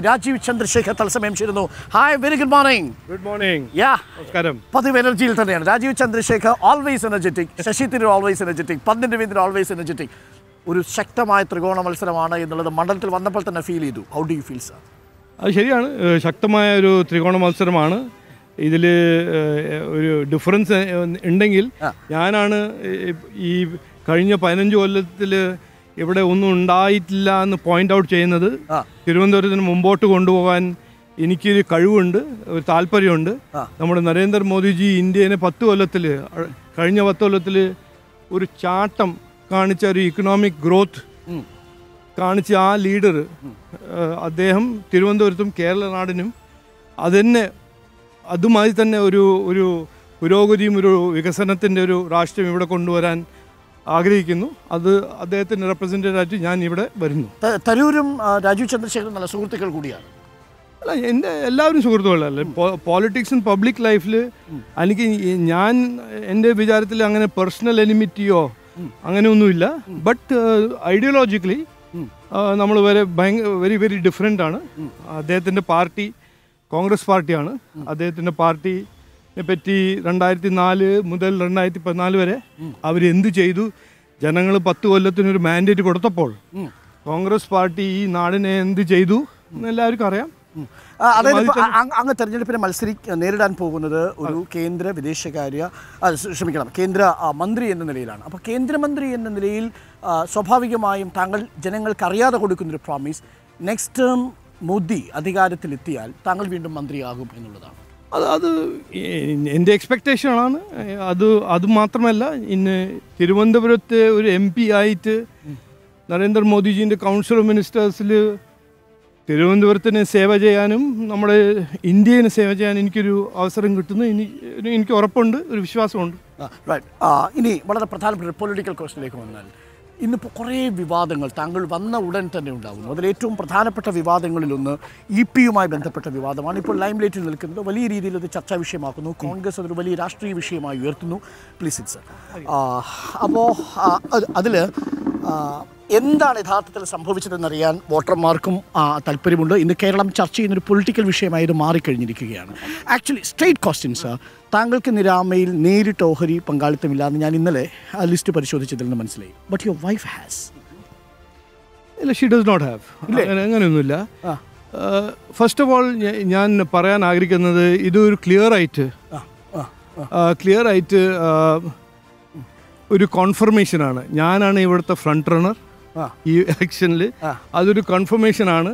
രാജീവ് ചന്ദ്രശേഖർ തത്സമയം ചേരുന്നു hi very good morning good morning yeah നമസ്കാരം പതിവ് എനർജിയിൽ തന്നെയാണ് Rajeev Chandrasekhar always energetic Shashi Tharoor always energetic Pannian Raveendran always energetic ഒരു ശക്തമായ ത്രികോണ മത്സരമാണ് എന്നുള്ളത് മണ്ഡലത്തിൽ വന്നപ്പോൾ തന്നെ ഫീൽ ചെയ്തു how do you feel sir അത് ശരിയാണ് ഏഹ് ശക്തമായ ഒരു ത്രികോണ മത്സരമാണ് ഇതിൽ ഒരു ഡിഫറൻസ് ഉണ്ടെങ്കിൽ ആ. ഞാനാണ് ഈ- ഈ കഴിഞ്ഞ പതിനഞ്ച് കൊല്ലത്തിൽ ഇവിടെ ഒന്നും ഉണ്ടായിട്ടില്ല എന്ന് പോയിന്റ് ഔട്ട് ചെയ്യുന്നത് ആ. തിരുവനന്തപുരത്തിന് മുമ്പോട്ട് കൊണ്ടുപോകാൻ എനിക്കൊരു കഴിവുണ്ട് ഒരു താല്പര്യമുണ്ട് ആ. നമ്മുടെ നരേന്ദ്രമോദിജി ഇന്ത്യനെ പത്ത് കൊല്ലത്തിൽ കഴിഞ്ഞ പത്ത് കൊല്ലത്തിൽ ഒരു ചാട്ടം കാണിച്ച ഒരു ഇക്കണോമിക് ഗ്രോത്ത് ഉം. കാണിച്ച ആ ലീഡർ അദ്ദേഹം തിരുവനന്തപുരത്തും കേരള നാടിനും അതുതന്നെ അതുമായി തന്നെ ഒരു ഒരു പുരോഗതിയും ഒരു വികസനത്തിൻ്റെ ഒരു രാഷ്ട്രീയം ഇവിടെ കൊണ്ടുവരാൻ ആഗ്രഹിക്കുന്നു അത് അദ്ദേഹത്തിൻ്റെ റെപ്രസെൻറ്റേറ്റീവായിട്ട് ഞാൻ ഇവിടെ വരുന്നു ത- തരൂരും ആ, രാജീവ് ചന്ദ്രശേഖരും നല്ല സുഹൃത്തുക്കൾ കൂടിയാണ് അല്ല എൻ്റെ എല്ലാവരും സുഹൃത്തുക്കളല്ലേ പോളിറ്റിക്സും പബ്ലിക് ലൈഫിൽ എനിക്ക് ഈ- ഞാൻ എൻ്റെ വിചാരത്തിൽ അങ്ങനെ പേഴ്സണൽ എനിമിറ്റിയോ അങ്ങനെയൊന്നുമില്ല ബട്ട് ഐഡിയോളജിക്കലി നമ്മൾ വരെ ഭയങ്കര വെരി വെരി ഡിഫറെൻ്റ് ആണ് അദ്ദേഹത്തിൻ്റെ പാർട്ടി കോൺഗ്രസ് പാർട്ടിയാണ് അദ്ദേഹത്തിൻ്റെ പാർട്ടിനെ പറ്റി രണ്ടായിരത്തി നാല് മുതൽ രണ്ടായിരത്തി പതിനാല് വരെ അവരെന്ത് ചെയ്തു ജനങ്ങൾ പത്ത് കൊല്ലത്തിനൊരു മാൻഡേറ്റ് കൊടുത്തപ്പോൾ കോൺഗ്രസ് പാർട്ടി ഈ നാടിനെ എന്ത് ചെയ്തു എന്ന് എല്ലാവർക്കും അറിയാം ആ, അതായത് ഇപ്പൊ അ- അ- അങ്ങ് തെരഞ്ഞെടുപ്പിനെ മത്സരി നേരിടാൻ പോകുന്നത് ഒരു കേന്ദ്ര വിദേശകാര്യ ആ, ക്ഷ- ക്ഷമിക്കണം കേന്ദ്ര ആ, മന്ത്രി എന്ന നിലയിലാണ് അപ്പോൾ കേന്ദ്രമന്ത്രി എന്ന നിലയിൽ ആ, സ്വാഭാവികമായും താങ്കൾ ജനങ്ങൾക്ക് അറിയാതെ കൊടുക്കുന്നൊരു പ്രോമിസ് നെക്സ്റ്റ് ടേം മോദി അധികാരത്തിലെത്തിയാൽ താങ്കൾ വീണ്ടും മന്ത്രിയാകും എന്നുള്ളതാണ് അത് അത് ഈ- എൻ്റെ എക്സ്പെക്റ്റേഷനാണ് അത് അത് മാത്രമല്ല ഇന്ന് തിരുവനന്തപുരത്തെ ഒരു എം പി ആയിട്ട് നരേന്ദ്രമോദിജീൻ്റെ കൗൺസിൽ ഓഫ് മിനിസ്റ്റേഴ്സിൽ തിരുവനന്തപുരത്തിന് സേവ ചെയ്യാനും നമ്മുടെ ഇന്ത്യന് സേവ ചെയ്യാൻ എനിക്കൊരു അവസരം കിട്ടുന്നു ഇനി എനിക്ക് ഉറപ്പുണ്ട് ഒരു വിശ്വാസമുണ്ട് റൈറ്റ് ഇനി വളരെ പ്രധാനപ്പെട്ട ഒരു പൊളിറ്റിക്കൽ ക്വസ്റ്റിലേക്ക് വന്നാൽ ഇന്നിപ്പോൾ കുറേ വിവാദങ്ങൾ താങ്കൾ വന്ന ഉടൻ തന്നെ ഉണ്ടാകുന്നു അതിൽ ഏറ്റവും പ്രധാനപ്പെട്ട വിവാദങ്ങളിലൊന്ന് ഇ പിയുമായി ബന്ധപ്പെട്ട വിവാദമാണ് ഇപ്പോൾ ലൈം ലൈറ്റിൽ നിൽക്കുന്നത് വലിയ രീതിയിൽ അത് ചർച്ചാ വിഷയമാക്കുന്നു കോൺഗ്രസ് അതൊരു വലിയ രാഷ്ട്രീയ വിഷയമായി ഉയർത്തുന്നു പ്ലീസ് ഇറ്റ് സർ അപ്പോൾ അതിൽ എന്താണ് യഥാർത്ഥത്തിൽ സംഭവിച്ചതെന്നറിയാൻ വോട്ടർമാർക്കും ആ, താല്പര്യമുണ്ട് ഇന്ന് കേരളം ചർച്ച ചെയ്യുന്ന ഒരു പൊളിറ്റിക്കൽ വിഷയമായി ഇത് മാറിക്കഴിഞ്ഞിരിക്കുകയാണ് ആക്ച്വലി സ്ട്രേറ്റ് ക്വസ്റ്റ്യൻസ് താങ്കൾക്ക് നിരാമയിൽ നേരിട്ട് ഓഹരി പങ്കാളിത്തമില്ലാന്ന് ഞാൻ ഇന്നലെ ആ ലിസ്റ്റ് പരിശോധിച്ചതിൽ നിന്ന് മനസ്സിലായി ബട്ട് യുവർ വൈഫ് ഹാസ് ഇല്ല ഷീ ഡസ് നോട്ട് ഹാവ് അങ്ങനെ അങ്ങനെയൊന്നുമില്ല ആ. ഫസ്റ്റ് ഓഫ് ഓൾ ഞാൻ പറയാൻ ആഗ്രഹിക്കുന്നത് ഇതൊരു ക്ലിയർ ആയിട്ട് ആ ആ ക്ലിയർ ആയിട്ട് ആ, ഒരു കോൺഫർമേഷനാണ് ഞാനാണ് ഇവിടുത്തെ ഫ്രണ്ട് റണ്ണർ ആ. ഈ ഇലക്ഷനിൽ ആ. അതൊരു കൺഫർമേഷനാണ്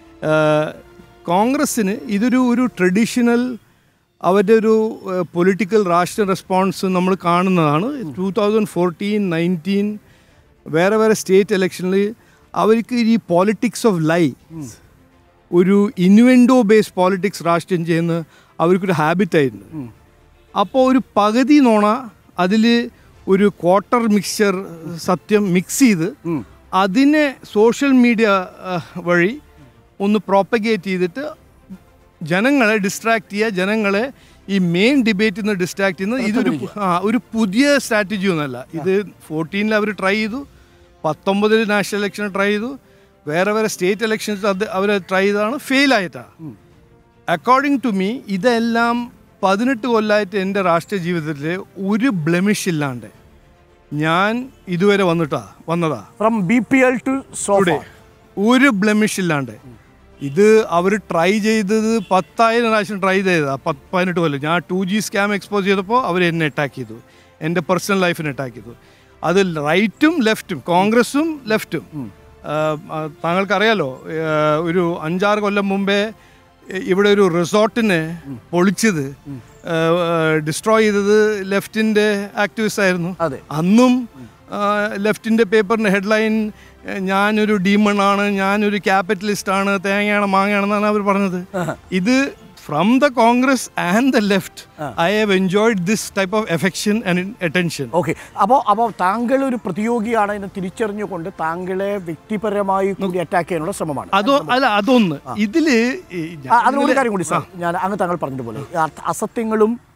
കോൺഗ്രസ്സിന് ഇതൊരു ഒരു ട്രഡീഷണൽ അവരുടെ ഒരു പൊളിറ്റിക്കൽ രാഷ്ട്രീയ റെസ്പോൺസ് നമ്മൾ കാണുന്നതാണ് ടൂ തൗസൻഡ് ഫോർട്ടീൻ നയൻറ്റീൻ വേറെ വേറെ സ്റ്റേറ്റ് ഇലക്ഷനിൽ അവർക്ക് ഈ പോളിറ്റിക്സ് ഓഫ് ലൈ ഒരു ഇൻവെൻഡോ ബേസ് പോളിറ്റിക്സ് രാഷ്ട്രീയം ചെയ്യുന്ന അവർക്കൊരു ഹാബിറ്റായിരുന്നു അപ്പോൾ ഒരു പകുതി നോണ അതിൽ ഒരു ക്വാർട്ടർ മിക്സ്ചർ സത്യം മിക്സ് ചെയ്ത് അതിനെ സോഷ്യൽ മീഡിയ വഴി ഒന്ന് പ്രോപ്പഗേറ്റ് ചെയ്തിട്ട് ജനങ്ങളെ ഡിസ്ട്രാക്ട് ചെയ്യുക ജനങ്ങളെ ഈ മെയിൻ ഡിബേറ്റിൽ നിന്ന് ഡിസ്ട്രാക്ട് ചെയ്യുന്നത് ഇതൊരു ആ ഒരു പുതിയ സ്ട്രാറ്റജി ഒന്നല്ല ഇത് ഫോർട്ടീനിൽ അവർ ട്രൈ ചെയ്തു പത്തൊമ്പതിൽ നാഷണൽ ഇലക്ഷൻ ട്രൈ ചെയ്തു വേറെ വേറെ സ്റ്റേറ്റ് ഇലക്ഷൻസ് അത് അവർ ട്രൈ ചെയ്തതാണ് ഫെയിൽ ആയിട്ടാണ് അക്കോർഡിംഗ് ടു മീ ഇതെല്ലാം പതിനെട്ട് കൊല്ലമായിട്ട് എൻ്റെ രാഷ്ട്രീയ ജീവിതത്തിൽ ഒരു ബ്ലെമിഷ് ഇല്ലാണ്ട് ഞാൻ ഇതുവരെ വന്നിട്ടാ വന്നതാ from B P L to sofa ഇവിടെ ഒരു ബ്ലെമിഷ് ഇല്ലാണ്ട് ഇത് അവർ ട്രൈ ചെയ്തത് പത്തായിരം പ്രാവശ്യം ട്രൈ ചെയ്തതാ പത്ത് പതിനെട്ട് കൊല്ലം ഞാൻ ടു ജി സ്കാം എക്സ്പോസ് ചെയ്തപ്പോൾ അവർ എന്നെ അറ്റാക്ക് ചെയ്തു എൻ്റെ പേഴ്സണൽ ലൈഫിനെ അറ്റാക്ക് ചെയ്തു അത് റൈറ്റും ലെഫ്റ്റും കോൺഗ്രസും ലെഫ്റ്റും താങ്കൾക്കറിയാലോ ആ, ഒരു അഞ്ചാറ് കൊല്ലം മുമ്പേ ഇ- ഇവിടെ ഒരു റിസോർട്ടിനെ പൊളിച്ചത് ഡിസ്ട്രോയ് ചെയ്തത് ലെഫ്റ്റിൻ്റെ ആക്ടിവിസ്റ്റ് ആയിരുന്നു അതെ അന്നും ലെഫ്റ്റിൻ്റെ പേപ്പറിൻ്റെ ഹെഡ്ലൈൻ ഞാനൊരു ഡീമൺ ആണ് ഞാനൊരു ക്യാപിറ്റലിസ്റ്റ് ആണ് തേങ്ങയാണ് മാങ്ങയാണെന്നാണ് അവർ പറഞ്ഞത് ഇത് from the Congress and the left I have enjoyed this type of affection and attention okay അപ്പോൾ അപ്പോൾ താങ്കൾ ഒരു പ്രതിയോഗിയാണ് എന്ന് തിരിച്ചറിഞ്ഞുകൊണ്ട് താങ്കളെ വ്യക്തിപരമായി കൂടി അറ്റാക്ക് ചെയ്യാനുള്ള ശ്രമമാണ് അതോ അല്ല അതൊന്ന് ഇതില് ഈ ആ, അതിന് ഒരു കാര്യം കൂടി സാർ ഞാൻ അങ്ങ് താങ്കൾ പറഞ്ഞതുപോലെ ഈ അർത്ഥ- അസത്യങ്ങളും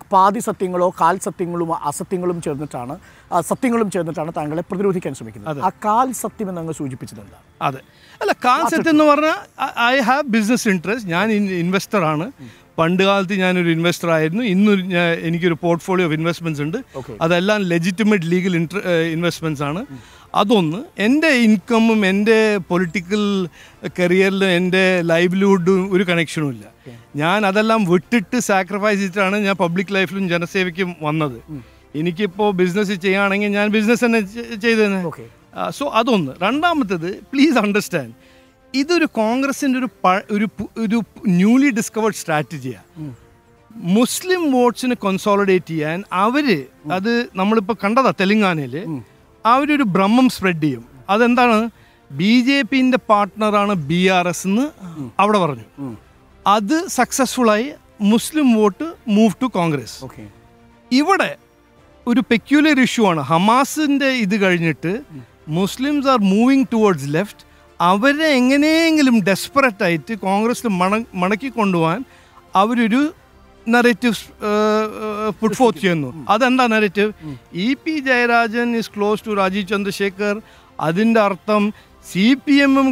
പാതി സത്യങ്ങളോ കാൽ സത്യങ്ങളും അസത്യങ്ങളും ചേർന്നിട്ടാണ് ആ, സത്യങ്ങളും ചേർന്നിട്ടാണ് താങ്കളെ പ്രതിരോധിക്കാൻ ശ്രമിക്കുന്നത് ആ കാൽ സത്യം എന്ന് അങ്ങ് സൂചിപ്പിച്ചത് എന്താണ് അതെ അല്ല കാൺസെപ്റ്റ് എന്ന് പറഞ്ഞാൽ ഐ ഹാവ് ബിസിനസ് ഇൻട്രസ്റ്റ് ഞാൻ ഇൻവെസ്റ്റർ ആണ് പണ്ട് കാലത്ത് ഞാനൊരു ഇൻവെസ്റ്റർ ആയിരുന്നു ഇന്ന് ഞാൻ- എനിക്കൊരു പോർട്ട്ഫോളിയോ ഓഫ് ഇൻവെസ്റ്റ്മെന്റ്സ് ഉണ്ട് Okay. അതെല്ലാം ലെജിറ്റിമേറ്റ് ലീഗൽ ഇൻട്ര ഇൻവെസ്റ്റ്മെന്റ്സ് ആണ് അതൊന്ന് എൻ്റെ ഇൻകമും എൻ്റെ പൊളിറ്റിക്കൽ കരിയറിലും എൻ്റെ ലൈവ്ലിഹുഡും ഒരു കണക്ഷനും ഇല്ല ഞാൻ അതെല്ലാം വിട്ടിട്ട് സാക്രിഫൈസ് ചെയ്തിട്ടാണ് ഞാൻ പബ്ലിക് ലൈഫിലും ജനസേവയ്ക്കും വന്നത് എനിക്കിപ്പോൾ ബിസിനസ് ചെയ്യുകയാണെങ്കിൽ ഞാൻ ബിസിനസ് തന്നെ ചെയ്തേനെ Okay. സോ അതൊന്ന് രണ്ടാമത്തേത് പ്ലീസ് അണ്ടർസ്റ്റാൻഡ് ഇതൊരു കോൺഗ്രസിൻ്റെ ഒരു പ- ഒരു പു- ഒരു ന്യൂലി ഡിസ്കവേർഡ് സ്ട്രാറ്റജിയാണ് മുസ്ലിം വോട്ട്സിനെ കൺസോളിഡേറ്റ് ചെയ്യാൻ അവര് അത് നമ്മളിപ്പോൾ കണ്ടതാ തെലങ്കാനയിൽ അവരൊരു ഭ്രമം സ്പ്രെഡ് ചെയ്യും അതെന്താണ് ബി ജെ പിന്റെ പാർട്ട്ണറാണ് ബി ആർ എസ് എന്ന് അവിടെ പറഞ്ഞു അത് സക്സസ്ഫുള്ളായി Muslim vote move to Congress okay ഇവിടെ ഒരു പെക്യുലർ ഇഷ്യൂ ആണ് ഹമാസിന്റെ ഇത് കഴിഞ്ഞിട്ട് Muslims are moving towards left അവരെ എങ്ങനെയെങ്കിലും ഡെസ്പറേറ്റ് ആയിട്ട് കോൺഗ്രസിൽ മണ മടക്കി കൊണ്ടുപോകാൻ അവരൊരു നറേറ്റീവ് പുട്ട് ഫോർത്ത് ചെയ്യുന്നു അതെന്താ narrative E P Jayarajan is close to Rajeev Chandrasekhar അതിൻ്റെ അർത്ഥം സി പി എമ്മും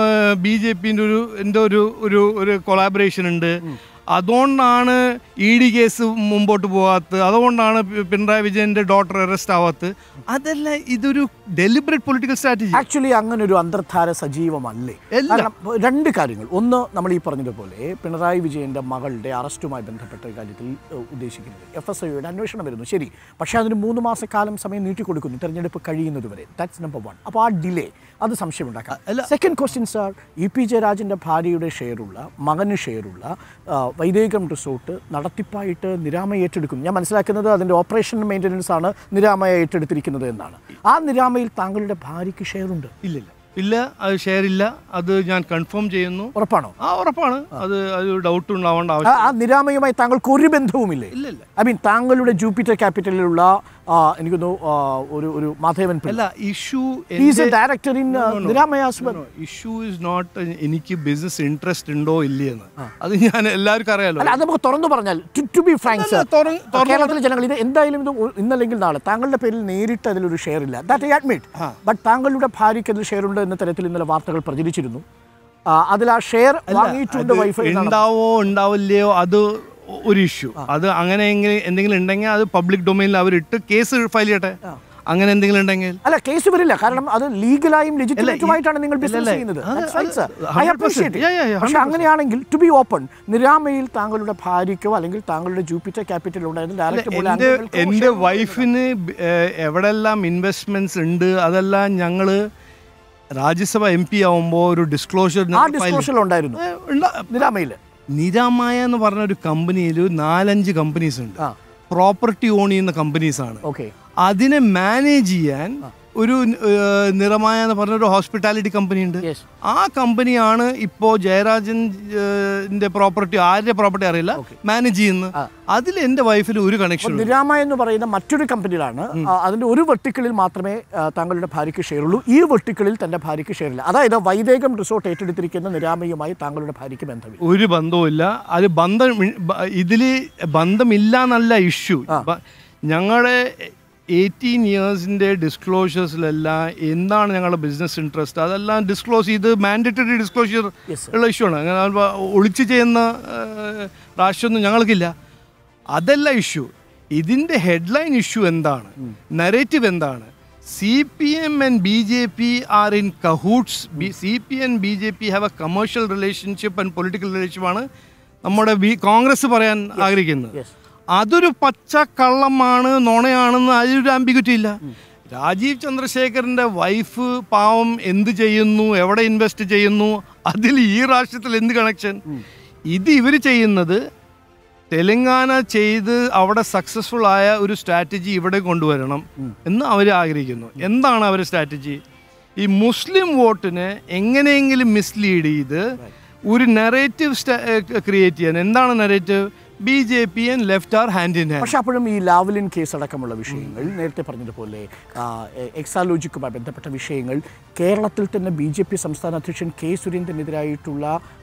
ബി ജെ പിൻ്റെ ഒരു എന്തോ ഒരു ഒരു ഒരു കൊളാബറേഷൻ ഉണ്ട് അതുകൊണ്ടാണ് ഇ ഡി കേസ് മുമ്പോട്ട് പോകാത്തത് അതുകൊണ്ടാണ് പി- പിണറായി വിജയന്റെ ഡോട്ടർ അറസ്റ്റ് ആവാത്തത് അതല്ല ഇതൊരു ഡെലിബറേറ്റ് പൊളിറ്റിക്കൽ സ്ട്രാറ്റജി ആക്ച്വലി അങ്ങനെ ഒരു അന്തർധാര സജീവമല്ലേ അല്ല. കാരണം രണ്ട് കാര്യങ്ങൾ ഒന്ന് നമ്മൾ ഈ പറഞ്ഞതുപോലെ പിണറായി വിജയന്റെ മകളുടെ അറസ്റ്റുമായി ബന്ധപ്പെട്ട കാര്യത്തിൽ ഏഹ്, ഉദ്ദേശിക്കുന്നത് എഫ് എസ് ഐയുടെ അന്വേഷണം വരുന്നു ശരി പക്ഷേ അതിന് മൂന്ന് മാസക്കാലം സമയം നീട്ടിക്കൊടുക്കുന്നു തെരഞ്ഞെടുപ്പ് കഴിയുന്നത് വരെ ദാറ്റ്സ് നമ്പർ വൺ അപ്പോൾ ആ ഡിലേ അത് സംശയമുണ്ടാക്കാം അല്ല. Second question sir E P ജയരാജൻ്റെ ഭാര്യയുടെ ഷെയറുള്ള മകന് ഷെയറുള്ള ആ, വൈദേകം റിസോർട്ട് നടത്തിപ്പായിട്ട് നിരാമ ഏറ്റെടുക്കുന്നു ഞാൻ മനസ്സിലാക്കുന്നത് അതിൻ്റെ ഓപ്പറേഷൻ മെയിൻ്റനൻസ് ആണ് നിരാമയ ഏറ്റെടുത്തിരിക്കുന്നത് എന്നാണ് ആ നിരാമയിൽ താങ്കളുടെ ഭാര്യയ്ക്ക് ഷെയറുണ്ട് ഇല്ലില്ല ഇല്ല അത് ഷെയർ ഇല്ല അത് ഞാൻ കൺഫേം ചെയ്യുന്നു ഉറപ്പാണോ ആ ഉറപ്പാണ് അത് അത് ഡൗട്ട് ഉണ്ടാവേണ്ട ആ- ആവശ്യം ആ നിരാമയുമായി താങ്കൾക്ക് ഒരു ബന്ധവുമില്ലേ ഇല്ല ഇല്ല ഐ മീൻ താങ്കളുടെ ജൂപ്പിറ്റർ ക്യാപിറ്റലിലുള്ള ആ, എനിക്കൊന്നു ആ, ഒരു ഒരു മാധവൻ അല്ല issue is a director in Niramaya issue is not എനിക്ക് ബിസിനസ് ഇൻട്രസ്റ്റ് ഉണ്ടോ ഇല്ലയെന്ന് അത് ഞാൻ എല്ലാവർക്കും അറിയാലോ അല്ല അത് നമുക്ക് തുറന്നു പറഞ്ഞാൽ ടു ബി ഫ്രാങ്ക് അല്ല, തുറന്ന് തുറന്ന് കേരളത്തിലെ ജനങ്ങൾ ഇത് എന്തായാലും ഇത് ഒ- ഇന്നല്ലെങ്കിൽ നാളെ താങ്കളുടെ പേരിൽ നേരിട്ട് അതിലൊരു ഷെയർ ഇല്ല ദാറ്റ് ഐ അഡ്മിറ്റ് ബട്ട് താങ്കളുടെ ഭാര്യയ്ക്ക് അതിൽ ഷെയർ ഉണ്ട് എന്ന തരത്തിൽ ഇന്നലെ വാർത്തകൾ പ്രചരിച്ചിരുന്നു ആ, അതിൽ ആ ഷെയർ വാങ്ങിയിട്ടുണ്ട് വൈഫ് എന്നാണ് ഉണ്ടാവോ ഉണ്ടാവില്ലയോ അത് ഒരു ഇഷ്യൂ അത് അങ്ങനെ എങ്ങനെ എന്തെങ്കിലും ഉണ്ടെങ്കിൽ അത് പബ്ലിക് ഡൊമൈനിൽ അവരിട്ട് കേസ് ഫയൽ ചെയ്യട്ടെ അങ്ങനെ എന്തെങ്കിലും ഉണ്ടെങ്കിൽ അല്ല കേസ് വരില്ല കാരണം അത് ലീഗലായും ലെജിറ്റിമേറ്റുമായിട്ടാണ് നിങ്ങൾ ഇല്ല, ബിസിനസ് ഇല്ല. ചെയ്യുന്നത് അത് That's right, അത് sir. I 100%. appreciate it. Yeah, yeah, yeah, പക്ഷെ അങ്ങനെയാണെങ്കിൽ ടു ബി ഓപ്പൺ നിരാമയിൽ താങ്കളുടെ ഭാര്യയ്ക്കോ അല്ലെങ്കിൽ താങ്കളുടെ ജൂപ്പിറ്റർ ക്യാപിറ്റൽ ഉണ്ടായിരുന്ന ഡയറക്ടർ പോലെ എൻ്റെ അംഗങ്ങൾക്കോ എൻ്റെ share വൈഫിന് ബ- ഏഹ് എവിടെല്ലാം ഇൻവെസ്റ്റ്മെന്റ്സ് ഉണ്ട് അതെല്ലാം ഞങ്ങൾ രാജ്യസഭ എം പി ആവുമ്പോൾ ഒരു ഡിസ്ക്ലോഷർ ആ ഡിസ്ക്ലോഷർ ഉണ്ടായിരുന്നു നിരാമയിൽ നിരാമായ എന്ന് പറഞ്ഞ ഒരു കമ്പനിയിൽ നാലഞ്ച് കമ്പനീസ് ഉണ്ട് ആ. പ്രോപ്പർട്ടി ഓൺ ചെയ്യുന്ന കമ്പനീസ് ആണ് ഓക്കെ അതിനെ മാനേജ് ചെയ്യാൻ ഒരു ഏഹ്, നിറമായ എന്ന് പറഞ്ഞ ഒരു ഹോസ്പിറ്റാലിറ്റി കമ്പനി ഉണ്ട് Yes. ആ കമ്പനിയാണ് ഇപ്പോ ജയരാജന്റെ പ്രോപ്പർട്ടി ആരുടെ പ്രോപ്പർട്ടി അറിയില്ല മാനേജ് ചെയ്യുന്നത് അതിൽ എന്റെ വൈഫിൽ ഒരു കണക്ഷൻ നിരാമ എന്ന് പറയുന്ന മറ്റൊരു കമ്പനിയിലാണ് ആ, അതിന്റെ ഒരു വെർട്ടിക്കളിൽ മാത്രമേ ആ, താങ്കളുടെ ഭാര്യയ്ക്ക് ഷെയർ ഉള്ളൂ ഈ വെർട്ടിക്കളിൽ തന്റെ ഭാര്യയ്ക്ക് ഷെയർ ഇല്ല അതായത് വൈദേകം റിസോർട്ട് ഏറ്റെടുത്തിരിക്കുന്ന നിരാമയുമായി താങ്കളുടെ ഭാര്യയ്ക്ക് ബന്ധമില്ല ഒരു ബന്ധവുമില്ല അത് ബന്ധം ഇതിൽ ബന്ധമില്ല എന്നല്ല ഇഷ്യൂ ഞങ്ങളുടെ എയ്റ്റീൻ ഇയേഴ്സിൻ്റെ ഡിസ്ക്ലോഷേഴ്സിലെല്ലാം എന്താണ് ഞങ്ങളുടെ ബിസിനസ് ഇൻട്രസ്റ്റ് അതെല്ലാം ഡിസ്ക്ലോസ് ചെയ്ത് മാൻഡറ്ററി ഡിസ്ക്ലോഷർ Yes, sir. ഉള്ള ഇഷ്യൂ ആണ് അങ്ങനെ അത് ഒളിച്ച് ചെയ്യുന്ന ഏഹ്, രാഷ്ട്രമൊന്നും ഞങ്ങൾക്കില്ല അതല്ല ഇഷ്യൂ ഇതിൻ്റെ ഹെഡ്ലൈൻ ഇഷ്യൂ എന്താണ് നരേറ്റീവ് എന്താണ് C P M and B J P are in cahoots C P and B J P have a commercial relationship and political റിലേഷൻഷിപ്പാണ് നമ്മുടെ ബി കോൺഗ്രസ് പറയാൻ ആഗ്രഹിക്കുന്നത് Yes. അതൊരു പച്ച കള്ളമാണ് നുണയാണെന്ന് അതിലൊരു ആംബിഗ്യൂറ്റി ഇല്ല രാജീവ് ചന്ദ്രശേഖരന്റെ വൈഫ് പാവം എന്ത് ചെയ്യുന്നു എവിടെ ഇൻവെസ്റ്റ് ചെയ്യുന്നു അതിൽ ഈ രാഷ്ട്രത്തിൽ എന്ത് കണക്ഷൻ ഇത് ഇവർ ചെയ്യുന്നത് തെലങ്കാന ചെയ്ത് അവിടെ സക്സസ്ഫുൾ ആയ ഒരു സ്ട്രാറ്റജി ഇവിടെ കൊണ്ടുവരണം എന്ന് അവർ ആഗ്രഹിക്കുന്നു എന്താണ് അവരുടെ സ്ട്രാറ്റജി ഈ മുസ്ലിം വോട്ടിനെ എങ്ങനെയെങ്കിലും മിസ്ലീഡ് ചെയ്ത് ഒരു നെറേറ്റീവ് ക്രിയേറ്റ് ചെയ്യാൻ എന്താണ് narrative B J P and left are hand in hand പക്ഷെ അപ്പോഴും ഈ ലാവലിൻ കേസ് അടക്കമുള്ള വിഷയങ്ങൾ നേരത്തെ പറഞ്ഞതുപോലെ ആ, എ- എക്സാലോജിക്കുമായി ബന്ധപ്പെട്ട വിഷയങ്ങൾ കേരളത്തിൽ തന്നെ ബി ജെ പി സംസ്ഥാന അധ്യക്ഷൻ കെ സുരേന്ദ്രനെതിരായിട്ടുള്ള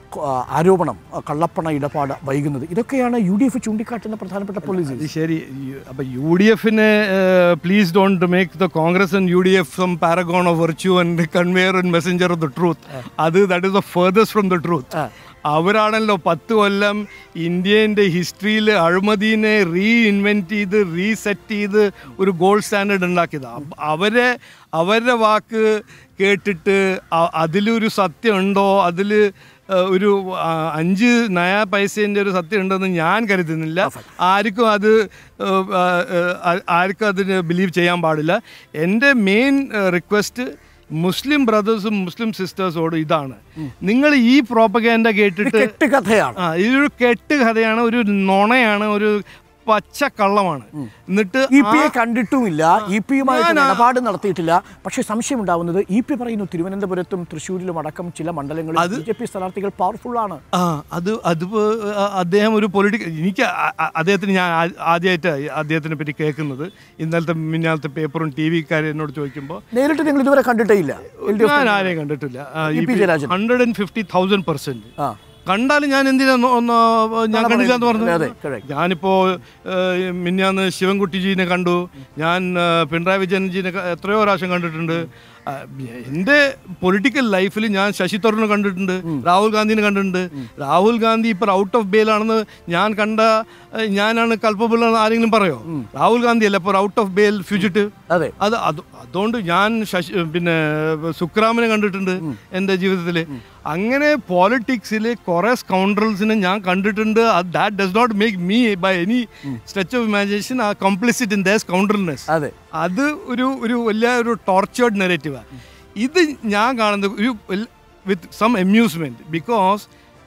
ആ, ആരോപണം ആ, കള്ളപ്പണ ഇടപാട് വൈകുന്നത് ഇതൊക്കെയാണ് യു ഡി എഫ് ചൂണ്ടിക്കാട്ടുന്ന പ്രധാനപ്പെട്ട പോളിസി അത് ശരി യു- അപ്പൊ യു ഡി എഫിന് please don't make the Congress and U D F some paragon of virtue and conveyor and messenger of the truth അത് that is the farthest from the truth അവരാണല്ലോ പത്ത് കൊല്ലം ഇന്ത്യൻ്റെ ഹിസ്റ്ററിയിൽ അഴിമതിനെ റീ ഇൻവെൻറ്റ് ചെയ്ത് റീസെറ്റ് ചെയ്ത് ഒരു ഗോൾഡ് സ്റ്റാൻഡേർഡ് ഉണ്ടാക്കിയത് അപ്പ- അവരെ അവരുടെ വാക്ക് കേട്ടിട്ട് അ- അതിലൊരു സത്യം ഉണ്ടോ അതിൽ ഒരു ആ, അഞ്ച് നയ പൈസേൻ്റെ ഒരു സത്യം ഉണ്ടെന്ന് ഞാൻ കരുതുന്നില്ല ആർക്കും അത് ഏഹ്, ആ, ഏഹ്, ആ- ആർക്കും അതിന് ബിലീവ് ചെയ്യാൻ പാടില്ല എൻ്റെ മെയിൻ റിക്വസ്റ്റ് മുസ്ലിം ബ്രദേഴ്സും മുസ്ലിം സിസ്റ്റേഴ്സോട് ഇതാണ് നിങ്ങൾ ഈ പ്രോപ്പഗാൻഡ കേട്ടിട്ട് കെട്ടുകഥയാണ് ആ ഇതൊരു കെട്ട് കഥയാണ് ഒരു നുണയാണ് ഒരു പച്ച കള്ളമാണ് എന്നിട്ട് ഇ പി ആ- എ കണ്ടിട്ടുമില്ല ഇ പിയുമായിട്ട് ഞാൻ ആ- ഇടപാട് നടത്തിയിട്ടില്ല പക്ഷേ സംശയം ഉണ്ടാവുന്നത് ഇ പി പറയുന്നു തിരുവനന്തപുരത്തും തൃശ്ശൂരിലും അടക്കം ചില മണ്ഡലങ്ങളിൽ ബി ജെ പി സ്ഥാനാർത്ഥികൾ പവർഫുൾ ആണ് ആ അത് അത് അദ്ദേഹം ഒരു പൊളിറ്റിക്കൽ എനിക്ക് അ- അ- അദ്ദേഹത്തിന് ഞാൻ ആദ്യമായിട്ട് അദ്ദേഹത്തിനെ പറ്റി കേൾക്കുന്നത് ഇന്നലത്തെ മിന്നാലത്തെ പേപ്പറും ടി വിക്കാരും എന്നോട് ചോദിക്കുമ്പോൾ നേരിട്ട് നിങ്ങൾ ഇതുവരെ കണ്ടിട്ടേ ഇല്ല എൽ ഡി എഫ് ഞാൻ ആരെയും കണ്ടിട്ടില്ല E P Jayarajan. Hundred and fifty thousand percent ആ കണ്ടാലും ഞാൻ എന്തിനാ ഒന്ന് ഒന്ന് ഞാൻ കണ്ടില്ല എന്ന് പറഞ്ഞു അതെ, correct. ഞാനിപ്പോ ഏഹ്, മിന്നാന്ന് ശിവൻകുട്ടിജീനെ കണ്ടു ഞാൻ ഏഹ്, പിണറായി വിജയൻജീനെ ക- എത്രയോ പ്രാവശ്യം കണ്ടിട്ടുണ്ട് ആ, എൻ്റെ പൊളിറ്റിക്കൽ ലൈഫിൽ ഞാൻ ശശി തരൂരിനെ കണ്ടിട്ടുണ്ട് രാഹുൽ ഗാന്ധിനെ കണ്ടിട്ടുണ്ട് രാഹുൽ ഗാന്ധി ഇപ്പോൾ ഔട്ട് ഓഫ് ബെയിലാണെന്ന് ഞാൻ കണ്ട ഏഹ്, ഞാനാണ് കൾപ്പബിൾ ആരെങ്കിലും പറയോ രാഹുൽ ഗാന്ധി അല്ല ഇപ്പോൾ ഔട്ട് ഓഫ് ബെയിൽ ഫ്യൂജിറ്റീവ് അതെ അത് അത് അതുകൊണ്ട് ഞാൻ ശശി പിന്നെ സുക്രാമിനെ കണ്ടിട്ടുണ്ട് എൻ്റെ ജീവിതത്തിൽ അങ്ങനെ പോളിറ്റിക്സിൽ കുറേ സ്കൗണ്ടറൽസിനെ ഞാൻ കണ്ടിട്ടുണ്ട് that does not make me by any stretch of imagination a complicit in the സ്കൗണ്ടർനെസ് അതെ അത് ഒരു ഒരു വലിയ ഒരു ടോർച്ചേർഡ് നെറേറ്റീവാണ് ഇത് ഞാൻ കാണുന്നത് ഒരു വിത്ത് സം അമ്യൂസ്മെൻറ്റ് ബിക്കോസ്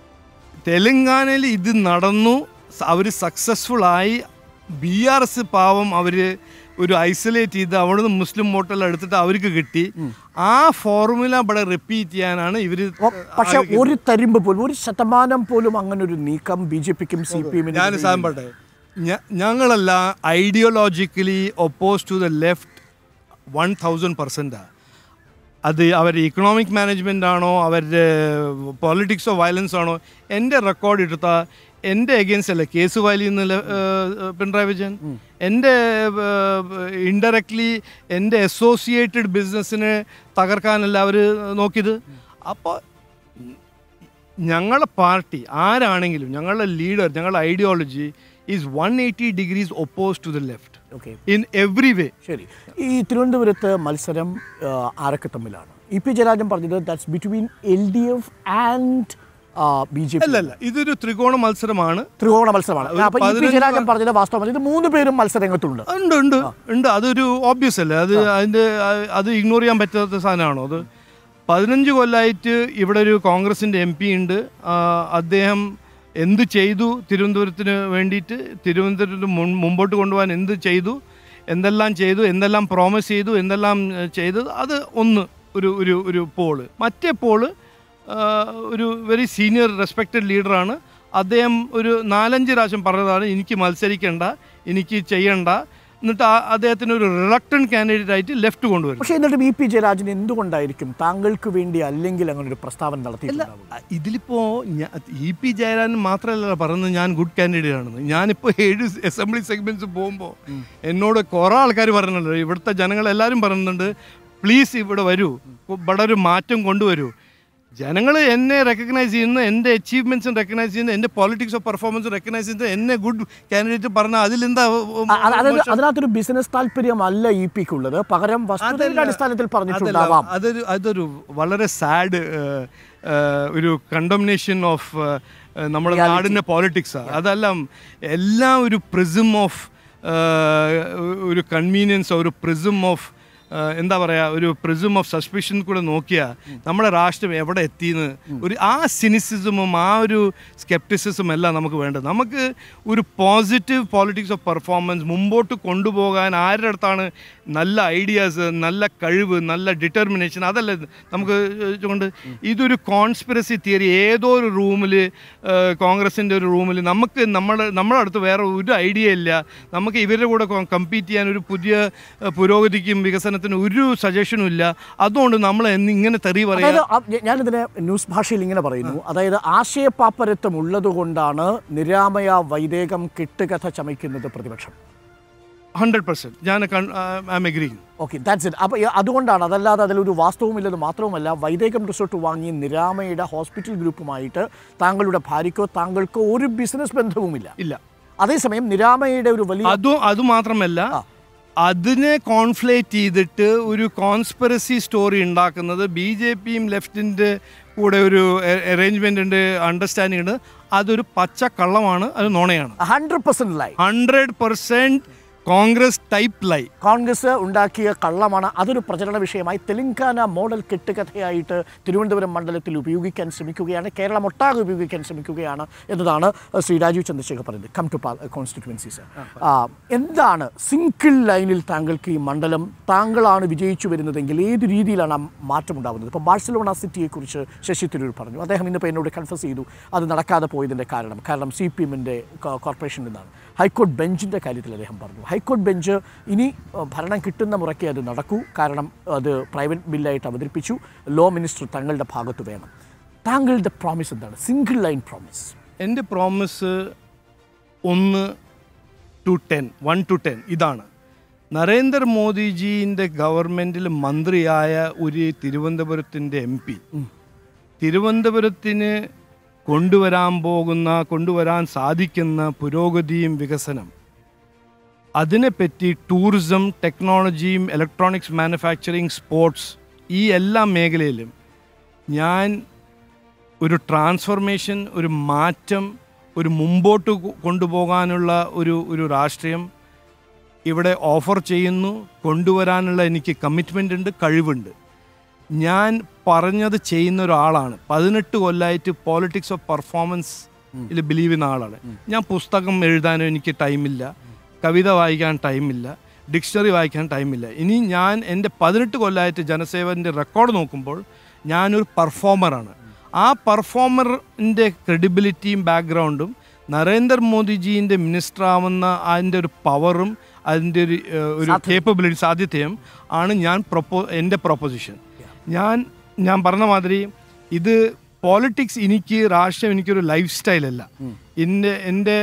തെലങ്കാനയിൽ ഇത് നടന്നു അവർ സക്സസ്ഫുൾ ആയി ബി ആർ എസ് പാവം അവർ ഒരു ഐസൊലേറ്റ് ചെയ്ത് അവിടുന്ന് മുസ്ലിം വോട്ടെല്ലാം എടുത്തിട്ട് അവർക്ക് കിട്ടി ആ ഫോർമുല ഇവിടെ റിപ്പീറ്റ് ചെയ്യാനാണ് ഇവർ പക്ഷെ ഒരു തരിമ്പ് പോലും ഒരു ശതമാനം പോലും അങ്ങനെ ഒരു നീക്കം ബി ജെ പിക്കും സി പി ഞാൻ എമ്മിനും സാധനം പറട്ടെ ഞങ്ങളെല്ലാം ideologically oppose to the left one thousand പെർസെൻറ്റാണ് അത് അവരുടെ ഇക്കണോമിക് മാനേജ്മെൻ്റ് ആണോ അവരുടെ പൊളിറ്റിക്സ് ഓഫ് വയലൻസ് ആണോ എൻ്റെ റെക്കോർഡ് എടുത്താൽ എൻ്റെ എഗെയിൻസ്റ്റ് അല്ല കേസ് ഫയൽ ചെയ്യുന്നില്ല പിണറായി വിജയൻ എൻ്റെ ഇൻഡയറക്ട്ലി എൻ്റെ അസോസിയേറ്റഡ് ബിസിനസ്സിനെ തകർക്കാനല്ല അവർ നോക്കിയത് അപ്പോൾ ഞങ്ങളുടെ പാർട്ടി ആരാണെങ്കിലും ഞങ്ങളുടെ ലീഡർ ഞങ്ങളുടെ ideology is one eighty degrees oppose to the left okay in every way ശരി ഈ തിരുവനന്തപുരത്ത് മത്സരം ആ, ആരൊക്കെ തമ്മിലാണ് ഇ പി ജയരാജൻ പറഞ്ഞത് that's between L D F and B J P അല്ലല്ല ഇതൊരു ത്രികോണ മത്സരമാണ് ത്രികോണ മത്സരമാണ് ഒരു അപ്പൊ ഇ പി പതിനഞ്ച് ജയരാജൻ പറഞ്ഞത് വാസ്തവമാണ് ഇത് മൂന്ന് പേരും മത്സരരംഗത്തുണ്ട് ഉണ്ട് ഉണ്ട് ഉണ്ട് അതൊരു ഓബ്വിയസ് അല്ലേ അത് അതിൻ്റെ അത് ഇഗ്നോർ ചെയ്യാൻ പറ്റാത്ത സാധനമാണോ അത് പതിനഞ്ച് കൊല്ലമായിട്ട് ഇവിടെ ഒരു കോൺഗ്രസിൻ്റെ എം പി ഉണ്ട് ആ, അദ്ദേഹം എന്ത് ചെയ്തു തിരുവനന്തപുരത്തിന് വേണ്ടിയിട്ട് തിരുവനന്തപുരത്തിന് മുൻ- മുമ്പോട്ട് കൊണ്ടുപോകാൻ എന്ത് ചെയ്തു എന്തെല്ലാം ചെയ്തു എന്തെല്ലാം പ്രോമിസ് ചെയ്തു എന്തെല്ലാം ഏഹ്, ചെയ്തത് അത് ഒന്ന് ഒരു ഒരു ഒരു പോള് മറ്റേ പോള് ആ, ഒരു വെരി സീനിയർ റെസ്പെക്റ്റഡ് ലീഡറാണ് അദ്ദേഹം ഒരു നാലഞ്ച് പ്രാവശ്യം പറഞ്ഞതാണ് എനിക്ക് മത്സരിക്കേണ്ട എനിക്ക് ചെയ്യണ്ട എന്നിട്ട് ആ അദ്ദേഹത്തിന് ഒരു റിലക്ടൻറ്റ് കാൻഡിഡേറ്റ് ആയിട്ട് ലെഫ്റ്റ് കൊണ്ടുവരും പക്ഷേ എന്നിട്ടും ഇ പി ജയരാജൻ എന്തുകൊണ്ടായിരിക്കും താങ്കൾക്ക് വേണ്ടി അല്ലെങ്കിൽ അങ്ങനെ ഒരു പ്രസ്താവന നടത്തിയിട്ടുണ്ടാവും അ- ഇതിലിപ്പോ ഞാ- ഇ പി ജയരാജൻ മാത്രമല്ല പറയുന്നത് ഞാൻ ഗുഡ് കാൻഡിഡേറ്റ് ആണെന്ന് ഞാനിപ്പോൾ ഏഴ് അസംബ്ലി സെഗ്മെന്റ്സ് പോകുമ്പോൾ എന്നോട് കുറേ ആൾക്കാർ പറയുന്നുണ്ട് ഇവിടുത്തെ ജനങ്ങൾ എല്ലാവരും പറയുന്നുണ്ട് പ്ലീസ് ഇവിടെ വരൂ ഇവിടെ ഒരു മാറ്റം കൊണ്ടുവരൂ ജനങ്ങൾ എന്നെ റെക്കഗ്നൈസ് ചെയ്യുന്ന എൻ്റെ അച്ചീവ്മെൻറ്റ്സും റെക്കഗ്നൈസ് ചെയ്യുന്ന എൻ്റെ പോളിറ്റിക്സ് ഓഫ് പെർഫോമൻസ് റെക്കഗ്നൈസ് ചെയ്യുന്ന എന്നെ ഗുഡ് കാൻഡിഡേറ്റ് പറഞ്ഞാൽ അതിലെന്താ അ- അ- അതായത് അതിനകത്തൊരു ബിസിനസ് താല്പര്യമല്ല ഇ പിക്കുള്ളത് പകരം വസ്തുതയുടെ അടിസ്ഥാനത്തിൽ പറഞ്ഞിട്ടുണ്ടാവാം അതല്ല, അതൊരു അതൊരു വളരെ സാഡ് ഒരു കണ്ടംനേഷൻ ഓഫ് നമ്മുടെ നാടിൻ്റെ പോളിറ്റിക്സാണ് അതെല്ലാം എല്ലാം ഒരു പ്രിസം ഓഫ് ഒരു കൺവീനിയൻസ് ഒരു പ്രിസം ഓഫ് എന്താ പറയുക ഒരു പ്രിസം ഓഫ് സസ്പിഷൻ കൂടെ നോക്കിയാൽ നമ്മുടെ രാഷ്ട്രം എവിടെ എത്തിയെന്ന് ഒരു ആ സിനിസിസമും ആ ഒരു സ്കെപ്റ്റിസിസും എല്ലാം നമുക്ക് വേണ്ടത് നമുക്ക് ഒരു പോസിറ്റീവ് പോളിറ്റിക്സ് ഓഫ് പെർഫോമൻസ് മുമ്പോട്ട് കൊണ്ടുപോകാൻ ആരുടെ അടുത്താണ് നല്ല ഐഡിയാസ് നല്ല കഴിവ് നല്ല ഡിറ്റർമിനേഷൻ അതല്ല ഇത്. നമുക്ക് കൊണ്ട് ഇതൊരു കോൺസ്പിറസി തിയറി ഏതോ ഒരു റൂമിൽ കോൺഗ്രസിൻ്റെ ഒരു റൂമിൽ നമുക്ക് നമ്മുടെ നമ്മുടെ അടുത്ത് വേറെ ഒരു ഐഡിയ ഇല്ല നമുക്ക് ഇവരുടെ കൂടെ കമ്പീറ്റ് ചെയ്യാൻ ഒരു പുതിയ ഏഹ്, പുരോഗതിക്കും വികസനത്തിനും ഒരു സജഷനും ഇല്ല അതുകൊണ്ട് നമ്മൾ എന്ന് ഇങ്ങനെ തെറി പറയാം അതായത് ആ- ഞ- ഞാനിതിനെ ന്യൂസ് ഭാഷയിൽ ഇങ്ങനെ പറയുന്നു അതായത് ആശയപ്പാപ്പരത്വം ഉള്ളതുകൊണ്ടാണ് നിരാമയ വൈദേകം കെട്ടുകഥ ചമയ്ക്കുന്നത് പ്രതിപക്ഷം ഹൺഡ്രഡ് പെർസെൻറ്റ് ഞാൻ I am agreeing okay that's it അപ്പോൾ അതുകൊണ്ടാണ് അതല്ലാതെ അതിലൊരു വാസ്തവമില്ലെന്ന് മാത്രവുമല്ല വൈദേകം റിസോർട്ട് വാങ്ങി നിരാമയുടെ ഹോസ്പിറ്റൽ ഗ്രൂപ്പുമായിട്ട് താങ്കളുടെ ഭാര്യയ്ക്കോ താങ്കൾക്കോ ഒരു ബിസിനസ് ബന്ധവുമില്ല ഇല്ല അതേസമയം നിരാമയുടെ ഒരു വലിയ അതും അതുമാത്രമല്ല അതിനെ കോൺഫ്ലേറ്റ് ചെയ്തിട്ട് ഒരു കോൺസ്പിറസി സ്റ്റോറി ഉണ്ടാക്കുന്നത് ബി ജെ പിയും ലെഫ്റ്റിൻ്റെ കൂടെ ഒരു അറേഞ്ച്മെൻ്റ് ഉണ്ട് അണ്ടർസ്റ്റാൻഡിംഗ് ഉണ്ട് അതൊരു പച്ച കള്ളമാണ് അത് നുണയാണ് hundred percent lie hundred percent Congress type lie Congress ഉണ്ടാക്കിയ കള്ളമാണ് അതൊരു പ്രചരണ വിഷയമായി തെലങ്കാന മോഡൽ കെട്ടുകഥയായിട്ട് തിരുവനന്തപുരം മണ്ഡലത്തിൽ ഉപയോഗിക്കാൻ ശ്രമിക്കുകയാണ് കേരളം ഒട്ടാകെ ഉപയോഗിക്കാൻ ശ്രമിക്കുകയാണ് എന്നതാണ് ശ്രീ രാജീവ് ചന്ദ്രശേഖർ പറയുന്നത് കം ടു കോൺസ്റ്റിറ്റ്യുവൻസീസ് എന്താണ് സിംഗിൾ ലൈനിൽ താങ്കൾക്ക് ഈ മണ്ഡലം താങ്കളാണ് വിജയിച്ചു വരുന്നതെങ്കിൽ ഏത് രീതിയിലാണ് ആ മാറ്റം ഉണ്ടാകുന്നത് ഇപ്പോൾ ബാഴ്സലോണ സിറ്റിയെക്കുറിച്ച് ശശി തരൂർ പറഞ്ഞു അദ്ദേഹം ഇന്നിപ്പോൾ എന്നോട് കൺഫസ് ചെയ്തു അത് നടക്കാതെ പോയതിൻ്റെ കാരണം കാരണം സി പി എമ്മിൻ്റെ കോർപ്പറേഷനിൽ നിന്നാണ് ഹൈക്കോടതി ബെഞ്ചിൻ്റെ കാര്യത്തിൽ അദ്ദേഹം പറഞ്ഞു ഹൈക്കോടതി ബെഞ്ച് ഇനി അഹ്, ഭരണം കിട്ടുന്ന മുറയ്ക്ക് അത് നടക്കൂ കാരണം അത് പ്രൈവറ്റ് ബില്ലായിട്ട് അവതരിപ്പിച്ചു ലോ മിനിസ്റ്റർ തങ്ങളുടെ ഭാഗത്ത് വേണം താങ്കളുടെ പ്രോമിസ് എന്താണ് സിംഗിൾ ലൈൻ പ്രോമിസ് എൻ്റെ പ്രോമിസ് ഒന്ന് two ten one two ten ഇതാണ് നരേന്ദ്രമോദിജീൻ്റെ ഗവൺമെൻറ്റിൽ മന്ത്രിയായ ഒരു തിരുവനന്തപുരത്തിൻ്റെ എം പി തിരുവനന്തപുരത്തിന് കൊണ്ടുവരാൻ പോകുന്ന കൊണ്ടുവരാൻ സാധിക്കുന്ന പുരോഗതിയും വികസനം അതിനെപ്പറ്റി ടൂറിസം ടെക്നോളജിയും ഇലക്ട്രോണിക്സ് മാനുഫാക്ചറിങ് സ്പോർട്സ് ഈ എല്ലാ മേഖലയിലും ഞാൻ ഒരു ട്രാൻസ്ഫർമേഷൻ ഒരു മാറ്റം ഒരു മുമ്പോട്ട് കൊ- കൊണ്ടുപോകാനുള്ള ഒരു ഒരു രാഷ്ട്രീയം ഇവിടെ ഓഫർ ചെയ്യുന്നു കൊണ്ടുവരാനുള്ള എനിക്ക് കമ്മിറ്റ്മെൻ്റ് ഉണ്ട് കഴിവുണ്ട് ഞാൻ പറഞ്ഞത് ചെയ്യുന്ന ഒരാളാണ് പതിനെട്ട് കൊല്ലമായിട്ട് പോളിറ്റിക്സ് ഓഫ് പെർഫോമൻസ് ഇതിൽ ബിലീവ് ചെയ്യുന്ന ആളാണ് ഞാൻ പുസ്തകം എഴുതാനോ എനിക്ക് ടൈമില്ല കവിത വായിക്കാൻ ടൈമില്ല ഡിക്ഷണറി വായിക്കാൻ ടൈമില്ല ഇനി ഞാൻ എൻ്റെ പതിനെട്ട് കൊല്ലമായിട്ട് ജനസേവൻ്റെ റെക്കോർഡ് നോക്കുമ്പോൾ ഞാനൊരു പെർഫോമറാണ് ആ പെർഫോമറിൻ്റെ ക്രെഡിബിലിറ്റിയും ബാക്ക്ഗ്രൗണ്ടും നരേന്ദ്രമോദിജീൻ്റെ മിനിസ്റ്റർ ആവുന്ന അതിൻ്റെ ഒരു പവറും അതിൻ്റെ ഒരു ഏഹ്, ഒരു കേപ്പബിലിറ്റി സാധ്യതയും ആണ് ഞാൻ പ്രൊപ്പോ എൻ്റെ പ്രൊപ്പോസിഷൻ ഞാൻ ഞാൻ പറഞ്ഞ മാതിരി ഇത് പോളിറ്റിക്സ് എനിക്ക് രാഷ്ട്രീയം എനിക്കൊരു ലൈഫ് സ്റ്റൈലല്ല എൻ്റെ എൻ്റെ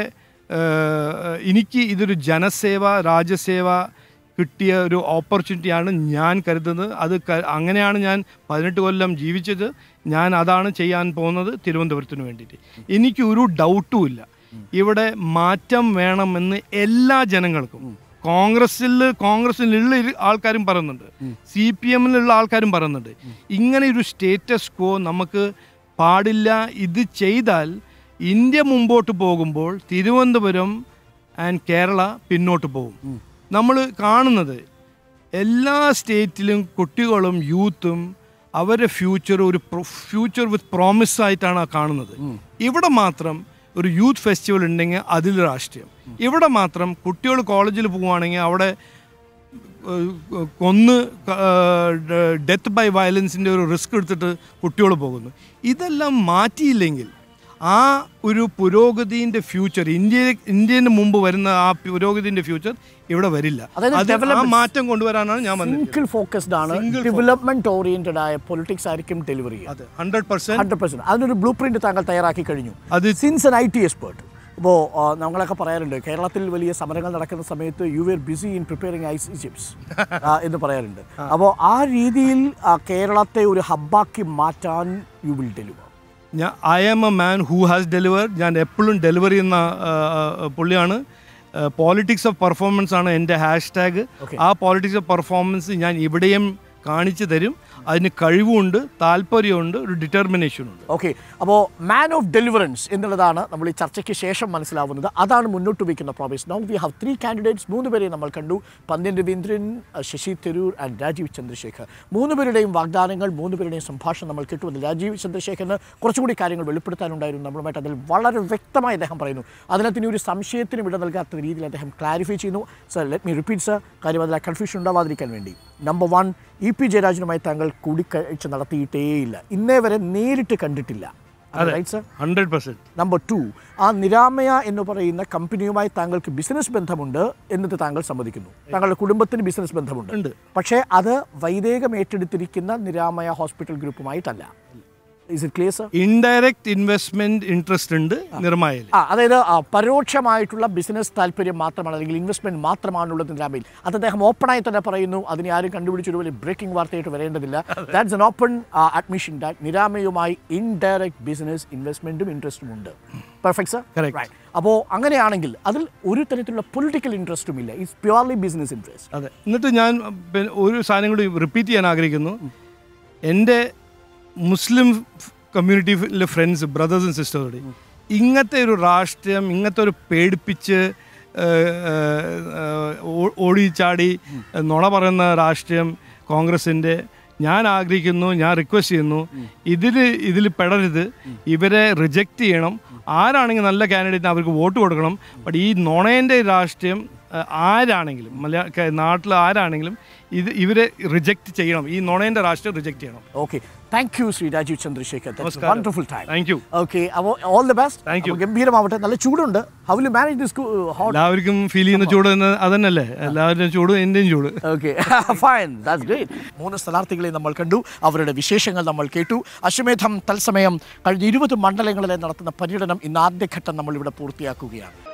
ഏഹ്, എനിക്ക് ഇതൊരു ജനസേവ രാജ്യസേവ കിട്ടിയ ഒരു ഓപ്പർച്യൂണിറ്റിയാണ് ഞാൻ കരുതുന്നത് അത് ക- അങ്ങനെയാണ് ഞാൻ പതിനെട്ട് കൊല്ലം ജീവിച്ചത് ഞാൻ അതാണ് ചെയ്യാൻ പോകുന്നത് തിരുവനന്തപുരത്തിന് വേണ്ടിയിട്ട് എനിക്ക് ഒരു ഡൗട്ടും ഇല്ല ഇവിടെ മാറ്റം വേണമെന്ന് എല്ലാ ജനങ്ങൾക്കും കോൺഗ്രസിൽ കോൺഗ്രസിലുള്ള ഇരു ആൾക്കാരും പറയുന്നുണ്ട് സി പി എമ്മിലുള്ള ആൾക്കാരും പറയുന്നുണ്ട് ഇങ്ങനെ ഒരു സ്റ്റേറ്റസ് കോ നമുക്ക് പാടില്ല ഇത് ചെയ്താൽ ഇന്ത്യ മുമ്പോട്ട് പോകുമ്പോൾ തിരുവനന്തപുരം ആൻഡ് കേരള പിന്നോട്ട് പോകും നമ്മൾ കാണുന്നത് എല്ലാ സ്റ്റേറ്റിലും കുട്ടികളും യൂത്തും അവരുടെ ഫ്യൂച്ചർ ഒരു ഫ്യൂച്ചർ വിത്ത് പ്രോമിസ് ആയിട്ടാണ് കാണുന്നത് ഇവിടെ മാത്രം ഒരു യൂത്ത് ഫെസ്റ്റിവൽ ഉണ്ടെങ്കിൽ അതിൽ രാഷ്ട്രീയം ഇവിടെ മാത്രം കുട്ടികൾ കോളേജിൽ പോവുകയാണെങ്കിൽ അവിടെ ഏഹ്, കൊന്ന് ഡെത്ത് ബൈ വയലൻസിൻ്റെ ഒരു റിസ്ക് എടുത്തിട്ട് കുട്ടികൾ പോകുന്നു ഇതെല്ലാം മാറ്റിയില്ലെങ്കിൽ ആ ഒരു പുരോഗതിൻ്റെ ഫ്യൂച്ചർ ഇന്ത്യ ഇന്ത്യന് മുമ്പ് വരുന്ന ആ പുരോഗതിൻ്റെ ഫ്യൂച്ചർ ഇവിടെ വരില്ല അതായത് അത് ആ development- മാറ്റം കൊണ്ടുവരാനാണ് ഞാൻ വന്നത് സിംഗിൾ ഫോക്കസ്ഡ് ആണ് Single ഡെവലപ്മെന്റ് ഓറിയന്റഡ് ആയ പൊളിറ്റിക്സ് ആയിരിക്കും ഡെലിവറി ചെയ്യുക അതെ ഹൺഡ്രഡ് പെർസെൻറ്റ് ഹൺഡ്രഡ് പെർസെന്റ് അതിനൊരു ബ്ലൂ പ്രിന്റ് താങ്കൾ തയ്യാറാക്കി കഴിഞ്ഞു അത് since N I T expert ഇപ്പോൾ നമ്മളൊക്കെ പറയാറുണ്ട് കേരളത്തിൽ വലിയ സമരങ്ങൾ നടക്കുന്ന സമയത്ത് you were busy in preparing ice chips എന്ന് പറയാറുണ്ട് അപ്പോൾ ആ രീതിയിൽ ആ, കേരളത്തെ ഒരു ഹബ്ബാക്കി മാറ്റാൻ യു വിൽ ഡെലിവർ ഞാൻ I am a man who has deliver ഞാൻ എപ്പോഴും ഡെലിവർ ചെയ്യുന്ന ആ, ആ, പുള്ളിയാണ് പോളിറ്റിക്സ് ഓഫ് പെർഫോമൻസ് ആണ് എൻ്റെ ഹാഷ് ടാഗ് Okay. ആ പോളിറ്റിക്സ് ഓഫ് പെർഫോമൻസ് ഞാൻ ഇവിടെയും കാണിച്ചു തരും അതിന് കഴിവുമുണ്ട് താല്പര്യമുണ്ട് ഒരു ഡിറ്റർമിനേഷനുണ്ട് ഓക്കെ അപ്പോൾ മാൻ ഓഫ് ഡെലിവറൻസ് എന്നുള്ളതാണ് നമ്മൾ ഈ ചർച്ചയ്ക്ക് ശേഷം മനസ്സിലാവുന്നത് അതാണ് മുന്നോട്ട് വയ്ക്കുന്ന promise now we have three candidates മൂന്ന് പേരെ നമ്മൾ കണ്ടു പന്ത്യൻ രവീന്ദ്രൻ അഹ് ശശി തരൂർ ആൻഡ് രാജീവ് ചന്ദ്രശേഖർ മൂന്ന് പേരുടെയും വാഗ്ദാനങ്ങൾ മൂന്ന് പേരുടെയും സംഭാഷണം നമ്മൾ കിട്ടുമെന്ന് രാജീവ് ചന്ദ്രശേഖറിന് കുറച്ചുകൂടി കാര്യങ്ങൾ വെളിപ്പെടുത്താനുണ്ടായിരുന്നു നമ്മളുമായിട്ട് അതിൽ വളരെ വ്യക്തമായി അദ്ദേഹം പറയുന്നു അതിനകത്ത് ഇനി ഒരു സംശയത്തിനും ഇട നൽകാത്ത രീതിയിൽ അദ്ദേഹം ക്ലാരിഫൈ ചെയ്യുന്നു sir let me repeat sir കാര്യം അതിൽ കൺഫ്യൂഷൻ ഉണ്ടാവാതിരിക്കാൻ വേണ്ടി നമ്പർ വൺ ഇ പി ജയരാജനുമായി താങ്കൾ കൂടിക്കാഴ്ച നടത്തിയിട്ടേയില്ല ഇന്നേ വരെ നേരിട്ട് കണ്ടിട്ടില്ല right sir hundred percent number two ആ നിരാമയ എന്ന് പറയുന്ന കമ്പനിയുമായി താങ്കൾക്ക് ബിസിനസ് ബന്ധമുണ്ട് എന്നിട്ട് താങ്കൾ സമ്മതിക്കുന്നു താങ്കളുടെ കുടുംബത്തിന് ബിസിനസ് ബന്ധമുണ്ട് ഉണ്ട്. പക്ഷേ അത് വൈദേകം ഏറ്റെടുത്തിരിക്കുന്ന നിരാമയ ഹോസ്പിറ്റൽ ഗ്രൂപ്പുമായിട്ടല്ല is it clear sir indirect investment interest ഉണ്ട് നിർമ്മായിൽ ആ അതായത് ആ, പരോക്ഷമായിട്ടുള്ള ബിസിനസ് താല്പര്യം മാത്രമാണ് അല്ലെങ്കിൽ ഇൻവെസ്റ്റ്മെന്റ് മാത്രമാണുള്ളത് നിരാമയിൽ അത് അദ്ദേഹം ഓപ്പണായി തന്നെ പറയുന്നു അതിനെ ആരും കണ്ടുപിടിച്ചൊരു വലിയ ബ്രേക്കിംഗ് വാർത്തയായിട്ട് വരേണ്ടതില്ല that's an open admission that നിരാമയുമായി ഇൻഡയറക്റ്റ് ബിസിനസ് ഇൻവെസ്റ്റ്മെന്റും ഇൻട്രസ്റ്റും ഉണ്ട് പെർഫെക്റ്റ് സർ Correct. അപ്പോൾ അങ്ങനെയാണെങ്കിൽ അതിൽ ഒരു തരത്തിലുള്ള പൊളിറ്റിക്കൽ ഇൻട്രസ്റ്റും ഇല്ല ഇറ്റ്സ് പ്യുവർലി ബിസിനസ് ഇൻട്രസ്റ്റ് അതെ എന്നിട്ട് ഞാൻ പിന്നെ ഒരു സാധനം കൂടി റിപ്പീറ്റ് ചെയ്യാൻ ആഗ്രഹിക്കുന്നു എൻ്റെ മുസ്ലിം കമ്മ്യൂണിറ്റിയിലെ ഫ്രണ്ട്സ് ബ്രദേഴ്സ് ആൻഡ് സിസ്റ്റേഴ്സ് ഇങ്ങനത്തെ ഒരു രാഷ്ട്രീയം ഇങ്ങനത്തെ ഒരു പേടിപ്പിച്ച് ഏഹ്, ഏഹ്, ഓ- ഓടിച്ചാടി നുണ പറയുന്ന രാഷ്ട്രീയം കോൺഗ്രസിൻ്റെ ഞാൻ ആഗ്രഹിക്കുന്നു ഞാൻ റിക്വസ്റ്റ് ചെയ്യുന്നു ഇതിൽ ഇതിൽ പെടരുത് ഇവരെ റിജക്റ്റ് ചെയ്യണം ആരാണെങ്കിൽ നല്ല കാൻഡിഡേറ്റിന് അവർക്ക് വോട്ട് കൊടുക്കണം ബട്ട് ഈ നുണേൻ്റെ രാഷ്ട്രീയം ഏഹ്, ആരാണെങ്കിലും മലയാള നാട്ടിൽ ആരാണെങ്കിലും ഇത് ഇവരെ റിജക്റ്റ് ചെയ്യണം ഈ നുണേൻ്റെ രാഷ്ട്രീയം റിജക്റ്റ് ചെയ്യണം okay thank you Shri Rajeev Chandrasekhar നമസ്കാരം. Wonderful time thank you okay അപ്പോൾ all the best Thank you. ഗംഭീരമാവട്ടെ നല്ല ചൂടുണ്ട് how will manage this hot എല്ലാവർക്കും ഫീൽ ചെയ്യുന്ന ചൂട് എന്ന് അതന്നല്ലേ എല്ലാവരുടെയും ചൂട് എൻ്റെയും ചൂട് ഓക്കെ ഫൈൻ ദാറ്റ്സ് ഗ്രേറ്റ് മൂന്ന് സ്ഥാനാർത്ഥികളെ നമ്മൾ കണ്ടു അവരുടെ വിശേഷങ്ങൾ നമ്മൾ കേട്ടു അശ്വമേധം തത്സമയം കഴിഞ്ഞ ഇരുപത് മണ്ഡലങ്ങളിലെ നടത്തുന്ന പര്യടനം ഇന്ന് ആദ്യഘട്ടം നമ്മൾ ഇവിടെ പൂർത്തിയാക്കുകയാണ്